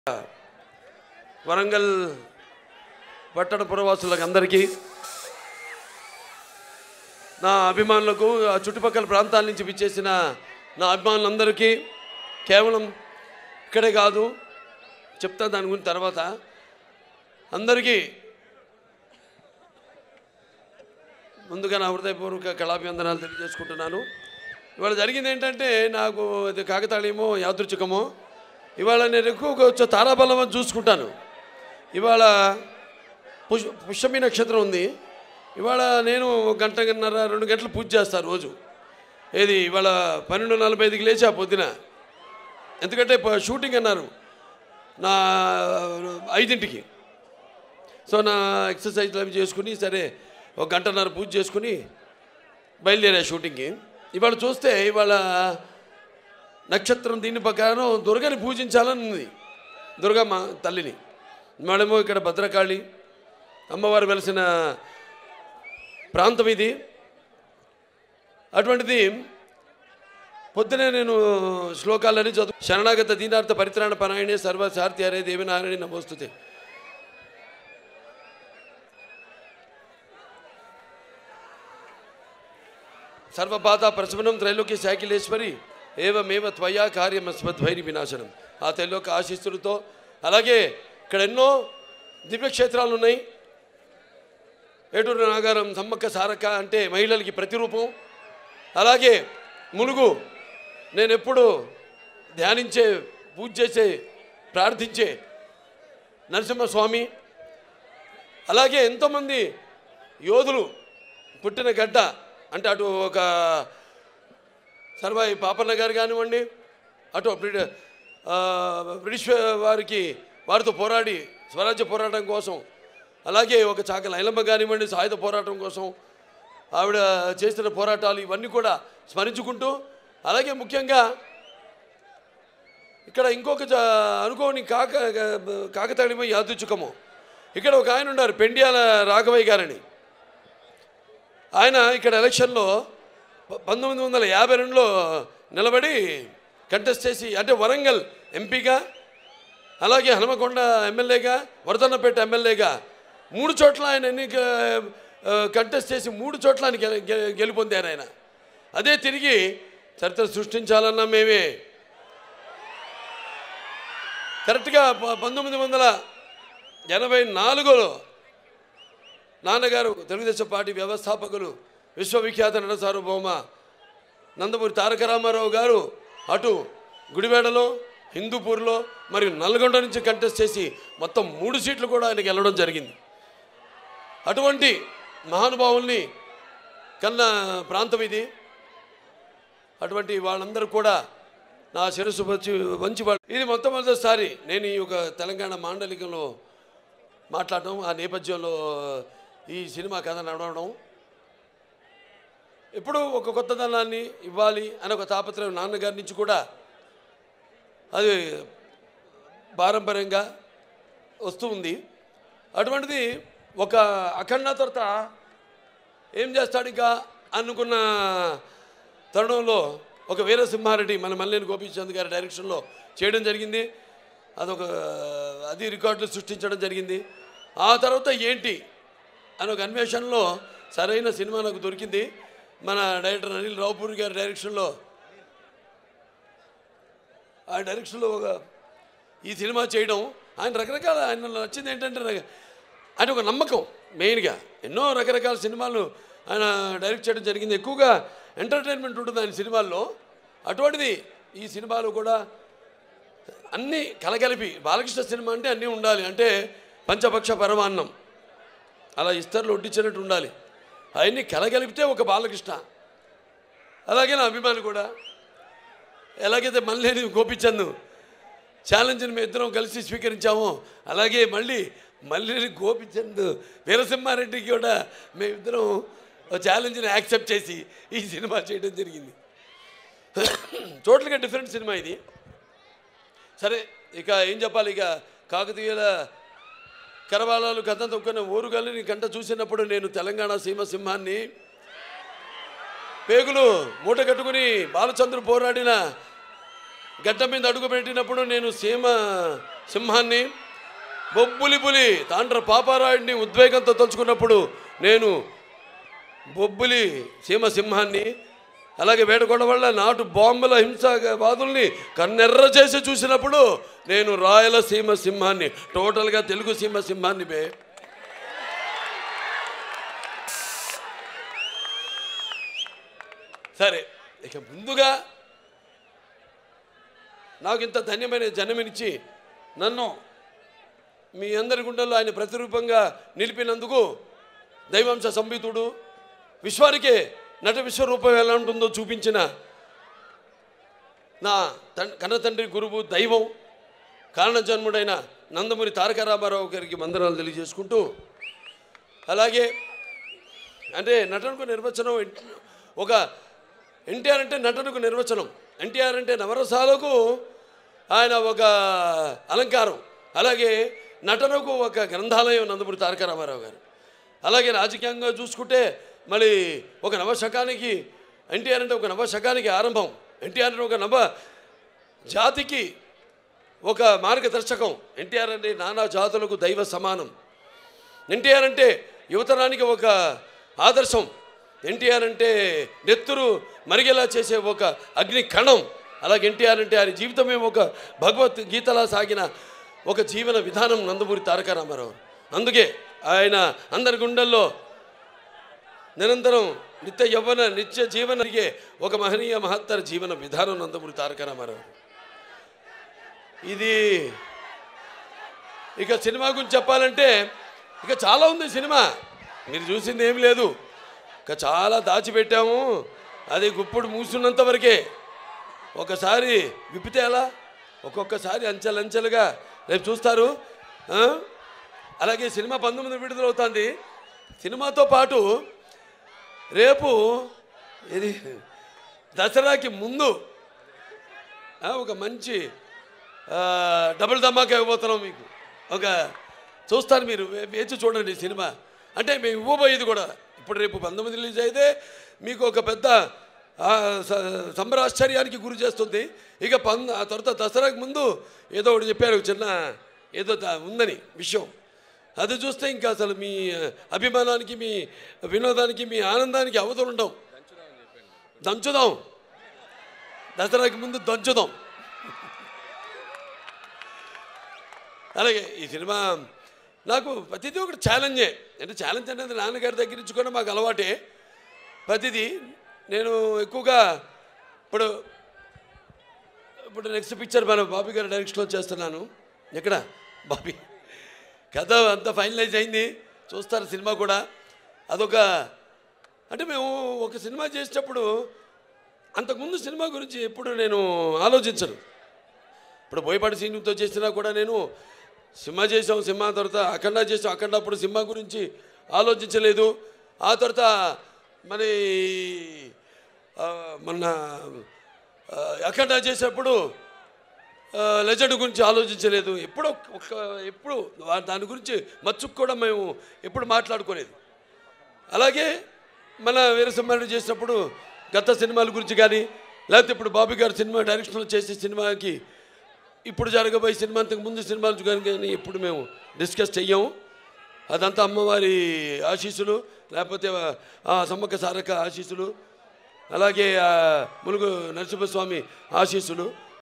వరంగల్ పట్టణ పురవాసులకు అందరికీ నా అభిమానులకు ఆ చుట్టుపక్కల ప్రాంతాల నుంచి విచ్చేసిన నా అభిమానులందరికీ కేవలం ఇక్కడే కాదు చెప్తా దాని గురించి తర్వాత అందరికీ ముందుగా నా హృదయపూర్వక కళాభివందనాలు తెలియజేసుకుంటున్నాను ఇవాళ జరిగింది ఏంటంటే నాకు ఇది కాకతాళీయమో యాదృచ్ఛికమో ఇవాళ నేను ఎక్కువగా వచ్చే తారాబలం అని చూసుకుంటాను ఇవాళ పుష్ పుష్యమి నక్షత్రం ఉంది ఇవాళ నేను ఒక గంటన్నర రెండు గంటలు పూజ చేస్తాను రోజు ఏది ఇవాళ పన్నెండు నలభై ఐదుకి లేచి ఆ పొద్దున ఎందుకంటే ప- షూటింగ్ అన్నారు నా ఐదింటికి సో నా ఎక్సర్సైజ్లు అవి చేసుకుని సరే ఒక గంటన్నర పూజ చేసుకుని బయలుదేరా షూటింగ్కి ఇవాళ చూస్తే ఇవాళ నక్షత్రం దీని ప్రకారం దుర్గని పూజించాలని ఉంది దుర్గమ్మ తల్లిని మేడమో ఇక్కడ భద్రకాళి అమ్మవారు వెలిసిన ప్రాంతం ఇది అటువంటిది పొద్దునే నేను శ్లోకాలని చదువు శరణాగత దీనార్థ పరిత్రాణ పరాయణే సర్వ సార్థి హరే దేవి నారాయణ నమోస్తుతే సర్వపాత ప్రశమనం త్రైలోక్య శాకిలేశ్వరి ఏవమేవ త్వయా కార్యమస్మద్వైరి వినాశనం ఆ త్రైలోక ఆశీస్సులతో అలాగే ఇక్కడ ఎన్నో దివ్యక్షేత్రాలు ఉన్నాయి ఏటూరు నాగారం సమ్మక్క సారక్క అంటే మహిళలకి ప్రతిరూపం అలాగే ములుగు నేను ఎప్పుడు ధ్యానించే పూజ చేసే ప్రార్థించే నరసింహస్వామి అలాగే ఎంతోమంది యోధులు పుట్టిన గడ్డ అంటే అటు ఒక సర్వాయి పాపన్న గారు కానివ్వండి అటు బ్రిటి ఆ, బ్రిటిష్ వారికి వారితో పోరాడి స్వరాజ్య పోరాటం కోసం అలాగే ఒక చాకల ఐలమ్మ కానివ్వండి సాయుధ పోరాటం కోసం ఆవిడ చేసిన పోరాటాలు ఇవన్నీ కూడా స్మరించుకుంటూ అలాగే ముఖ్యంగా ఇక్కడ ఇంకొక జ- అనుకోని కాక కాకతాళిమో యాదృచ్ఛికము ఇక్కడ ఒక ఆయన ఉన్నారు పెండియాల రాఘవయ్య గారని ఆయన ఇక్కడ ఎలక్షన్లో ప- పంతొమ్మిది వందల యాభై రెండులో నిలబడి కంటెస్ట్ చేసి అంటే వరంగల్ ఎంపీగా అలాగే హనుమకొండ ఎమ్మెల్యేగా వరదన్నపేట ఎమ్మెల్యేగా మూడు చోట్ల ఆయన ఎన్నిక ఆ, కంటెస్ట్ చేసి మూడు చోట్ల ఆయన గె- గె- గెలుపొందారు ఆయన అదే తిరిగి చరిత్ర సృష్టించాలన్నా మేమే కరెక్ట్గా ప- పంతొమ్మిది వందల ఎనభై నాలుగులో నాన్నగారు తెలుగుదేశం పార్టీ వ్యవస్థాపకులు విశ్వవిఖ్యాత నట సార్వభౌమ నందమూరి తారక రామారావు గారు అటు గుడివాడలో హిందూపూర్లో మరియు నల్గొండ నుంచి కంటెస్ట్ చేసి మొత్తం మూడు సీట్లు కూడా ఆయనకి వెళ్ళడం జరిగింది అటువంటి మహానుభావుల్ని కన్న ప్రాంతం ఇది అటువంటి వాళ్ళందరూ కూడా నా శిరస్సు వచ్చి వంచి వాళ్ళు ఇది మొట్టమొదటిసారి నేను ఈ యొక్క తెలంగాణ మాండలికంలో మాట్లాడటం ఆ నేపథ్యంలో ఈ సినిమా కథ నడవడం ఎప్పుడు ఒక కొత్తదనాన్ని ఇవ్వాలి అని ఒక తాపత్రయం నాన్నగారి నుంచి కూడా అది పారంపర్యంగా వస్తూ ఉంది అటువంటిది ఒక అఖండ తర్వాత ఏం చేస్తాడు ఇంకా అనుకున్న తరుణంలో ఒక వీరసింహారెడ్డి మన మల్లేని గోపీచంద్ గారి డైరెక్షన్లో చేయడం జరిగింది అదొక అది రికార్డులు సృష్టించడం జరిగింది ఆ తర్వాత ఏంటి అని ఒక అన్వేషణలో సరైన సినిమా నాకు దొరికింది మన డైరెక్టర్ అనిల్ రావుపూరి గారి డైరెక్షన్లో ఆ డైరెక్షన్లో ఒక ఈ సినిమా చేయడం ఆయన రకరకాల ఆయన నచ్చింది ఏంటంటే నాకు- ఆయన ఒక నమ్మకం మెయిన్గా ఎన్నో రకరకాల సినిమాలు ఆయన డైరెక్ట్ చేయడం జరిగింది ఎక్కువగా ఎంటర్టైన్మెంట్ ఉంటుంది ఆయన సినిమాల్లో అటువంటిది ఈ సినిమాలో కూడా అన్నీ కలగలిపి బాలకృష్ణ సినిమా అంటే అన్నీ ఉండాలి అంటే పంచపక్ష పరమాన్నం అలా ఇస్తర్లు వడ్డించినట్టు ఉండాలి అవన్నీ కలగలిపితే ఒక బాలకృష్ణ అలాగే నా అభిమాని కూడా ఎలాగైతే మళ్ళీ గోపిచంద్ ఛాలెంజ్ని మేము ఇద్దరం కలిసి స్వీకరించామో అలాగే మళ్ళీ మళ్ళీ గోపిచంద్ వీరసింహారెడ్డికి కూడా మేమిద్దరం ఛాలెంజ్ని యాక్సెప్ట్ చేసి ఈ సినిమా చేయడం జరిగింది టోటల్గా డిఫరెంట్ సినిమా ఇది సరే ఇక ఏం చెప్పాలి ఇక కాకతీయుల కరవాలాలు కథ తొక్కున్న ఊరుగల్ని కంట చూసినప్పుడు నేను తెలంగాణ సీమ సింహాన్ని పేగులు మూట కట్టుకుని బాలచంద్ర పోరాడిన గడ్డ మీద అడుగు పెట్టినప్పుడు నేను సీమ సింహాన్ని బొబ్బులి పులి తాండ్ర పాపారాయుడిని ఉద్వేగంతో తలుచుకున్నప్పుడు నేను బొబ్బులి సీమ సింహాన్ని అలాగే వేటకొండ వల్ల నాటు బాంబుల హింసావాదుల్ని కన్నెర్ర చేసి చూసినప్పుడు నేను రాయలసీమ సింహాన్ని టోటల్గా తెలుగు సీమ సింహాన్ని బే సరే ఇక ముందుగా నాకు ఇంత ధన్యమైన జన్మనిచ్చి నన్ను మీ అందరి గుండెల్లో ఆయన ప్రతిరూపంగా నిలిపినందుకు దైవాంశ సంబితుడు విశ్వానికే నట విశ్వరూపం ఎలా ఉంటుందో చూపించిన నా తన్ కన్న తండ్రి గురువు దైవం కారణజన్ముడైన నందమూరి తారక రామారావు గారికి వందనాలు తెలియజేసుకుంటూ అలాగే అంటే నటనకు నిర్వచనం ఎన్- ఒక ఎన్టీఆర్ అంటే నటనకు నిర్వచనం ఎన్టీఆర్ అంటే నవరసాలకు ఆయన ఒక అలంకారం అలాగే నటనకు ఒక గ్రంథాలయం నందమూరి తారక రామారావు గారు అలాగే రాజకీయంగా చూసుకుంటే మళ్ళీ ఒక నవశకానికి ఎన్టీఆర్ అంటే ఒక నవశకానికి ఆరంభం ఎన్టీఆర్ అంటే ఒక నవ జాతికి ఒక మార్గదర్శకం ఎన్టీఆర్ అంటే నానా జాతులకు దైవ సమానం ఎన్టీఆర్ అంటే యువతరానికి ఒక ఆదర్శం ఎన్టీఆర్ అంటే నెత్తురు మరిగేలా చేసే ఒక అగ్ని కణం అలాగే ఎన్టీఆర్ అంటే ఆయన జీవితమే ఒక భగవద్గీతలా సాగిన ఒక జీవన విధానం నందమూరి తారక రామారావు అందుకే ఆయన అందరి గుండెల్లో నిరంతరం నిత్య యవ్వన నిత్య జీవన జరిగే ఒక మహనీయ మహత్తర జీవన విధానం నందమూరి తారక రామారావు ఇది ఇక సినిమా గురించి చెప్పాలంటే ఇక చాలా ఉంది సినిమా మీరు చూసింది ఏం లేదు ఇక చాలా దాచిపెట్టాము అది గుప్పుడు మూసున్నంత వరకే ఒకసారి విప్పితే ఎలా ఒక్కొక్కసారి అంచెలంచెలుగా రేపు చూస్తారు ఆ? అలాగే సినిమా పంతొమ్మిది విడుదలవుతుంది సినిమాతో పాటు రేపు ఇది దసరాకి ముందు ఆ, ఒక మంచి ఆ, డబుల్ ధమాకా ఇవ్వబోతున్నాం మీకు ఒక చూస్తారు మీరు వే- వేచి చూడండి ఈ సినిమా అంటే మేము ఇవ్వబోయేది కూడా ఇప్పుడు రేపు పంతొమ్మిది రిలీజ్ అయితే మీకు ఒక పెద్ద ఆ, స- సంబరాశ్చర్యానికి గురి చేస్తుంది ఇక పం ఆ తర్వాత దసరాకి ముందు ఏదో ఒకటి చెప్పారు ఒక చిన్న ఏదో దా- ఉందని విషయం అది చూస్తే ఇంకా అసలు మీ అభిమానానికి మీ వినోదానికి మీ ఆనందానికి అవతలు ఉండవు దంచుదాం దసరాకి ముందు దంచుదాం అలాగే ఈ సినిమా నాకు ప్రతిదీ ఒకటి ఛాలెంజే అంటే ఛాలెంజ్ అనేది నాన్నగారి దగ్గర నుంచి కూడా మాకు అలవాటే ప్రతిదీ నేను ఎక్కువగా ఇప్పుడు ఇప్పుడు నెక్స్ట్ పిక్చర్ మన బాబీ గారి డైరెక్షన్లో చేస్తున్నాను ఎక్కడ బాబీ కథ అంతా ఫైనలైజ్ అయింది చూస్తారు సినిమా కూడా అదొక అంటే మేము ఒక సినిమా చేసేటప్పుడు అంతకుముందు సినిమా గురించి ఎప్పుడు నేను ఆలోచించను ఇప్పుడు బోయపాటి సీనుతో చేసినా కూడా నేను సినిమా చేసాం సినిమా తర్వాత అఖండ చేసాం అఖండ అప్పుడు సినిమా గురించి ఆలోచించలేదు ఆ తర్వాత మరి ఆ, మొన్న ఆ, అఖండ చేసేటప్పుడు లెజెండ్ గురించి ఆలోచించలేదు ఎప్పుడో ఒక ఎప్పుడు వా- దాని గురించి మచ్చుకు కూడా మేము ఎప్పుడు మాట్లాడుకోలేదు అలాగే మన వీరసింహారెడ్డి చేసినప్పుడు గత సినిమాల గురించి కానీ లేకపోతే ఇప్పుడు బాబీ గారు సినిమా డైరెక్షన్లో చేసే సినిమాకి ఇప్పుడు జరగబోయే సినిమా అంతకు ముందు సినిమాలు కానీ కానీ ఎప్పుడు మేము డిస్కస్ చెయ్యము అదంతా అమ్మవారి ఆశీస్సులు లేకపోతే ఆ సమ్మక్క సారక్క ఆశీస్సులు అలాగే ఆ ములుగు నరసింహస్వామి ఆశీస్సులు